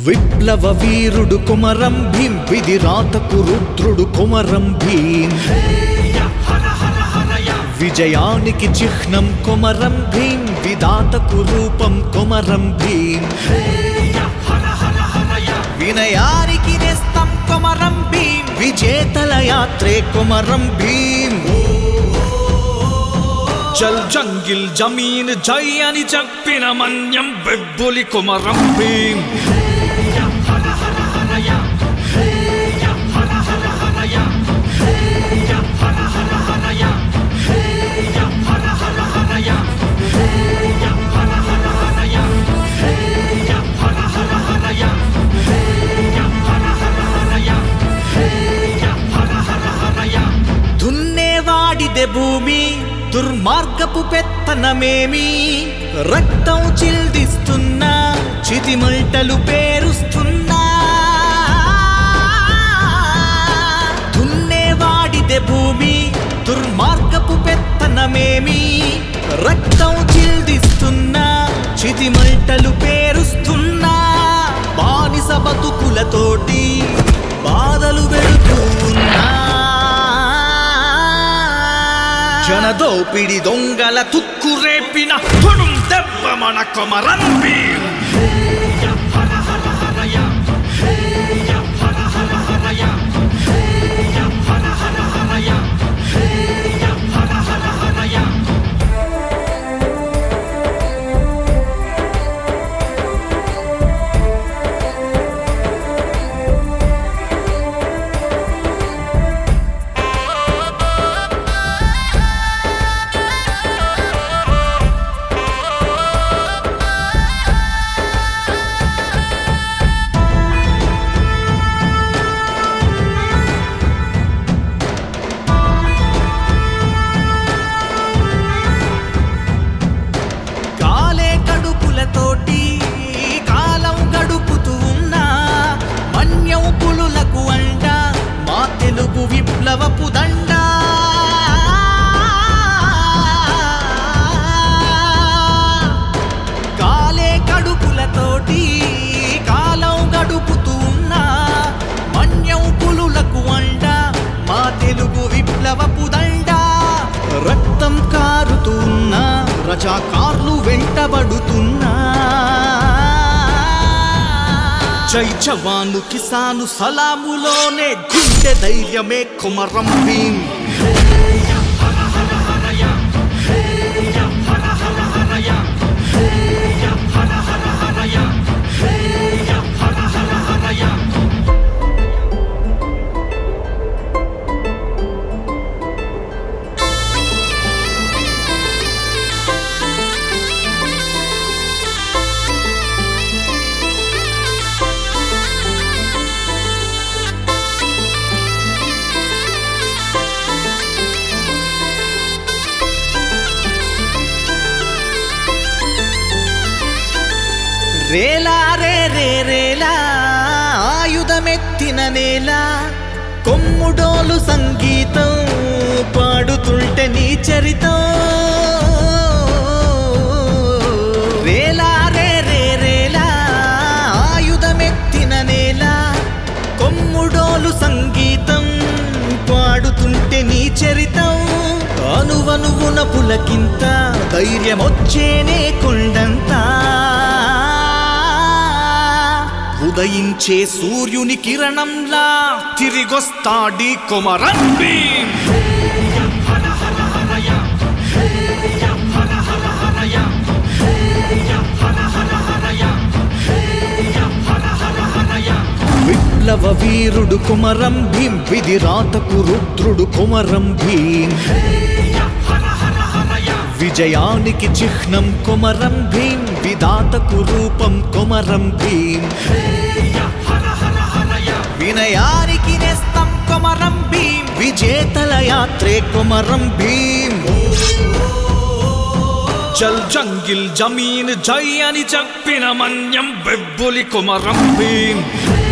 విప్లవ వీరుడు కుమరం భీం విధిరాతకు రుద్రుడు కుమరం భీం విజయానికి చిహ్నం కుమరం భీం విధాతకు రూపం కుమరం భీం వినయానికి నేస్తం కుమరం భీం విజేతల యాత్రే కుమరం భీం జల్ జంగిల్ జమీన్ జై అని చెప్పిన మన్యం బెబ్బులి కుమరం భీం దున్నేవాడిదే భూమి దుర్మార్గపు పెత్తనమేమి రక్తం చిల్దిస్తున్నా చితిమంటలు పేరుస్తున్నా దున్నేవాడిదే భూమి దుర్మార్గపు పెత్తనమేమి రక్తం చిల్దిస్తున్నా చితిమంటలు పేరుస్తున్నా బానిస బతుకులతోటి బాధలు పెడుతూ ఉన్నా జనదోపిడి దొంగల తుక్కు రేపిన తుడుం దెబ్బ మన కొమరం భీం కాలే కడుపులతోటి కాలం గడుపుతూ ఉన్నా మన్యం పులులకు అండ మా తెలుగు విప్లవపు దండ కాలే కడుపులతోటి కాలం గడుపుతూ ఉన్నా మన్యం పులులకు అండ మా తెలుగు విప్లవపు దండ రక్తం కారుతున్నా రజాకార్లు వెంటబడుతున్నా జై జవాను కిసాను సలాములోనే గుండె ధైర్యమే కుమరం భీం రేలా రే రే రేలా ఆయుధమెత్తిన నేల కొమ్ముడోలు సంగీతం పాడుతుంటే నీ చరితం రేలా రే రే రేలా ఆయుధమెత్తిన నేల కొమ్ముడోలు సంగీతం పాడుతుంటే నీ చరితం అనువనువున పులకింత ధైర్యమొచ్చేనే కొండంతా ఉదయించే సూర్యుని కిరణంలా తిరిగొస్తాడి కుమరం భీం విప్లవ వీరుడు కుమరం భీం విధిరాతకు రుద్రుడు కుమరం భీం విజయానికి చిహ్నం కుమరం భీం విధాతకు రూపం కుమరం భీం వినయానికి నేస్తం కుమరం భీం విజేతల యాత్రే కుమరం భీం జల్ జంగిల్ జమీన్ జై అని చెప్పిన మన్యం బెబ్బులి కుమరం భీం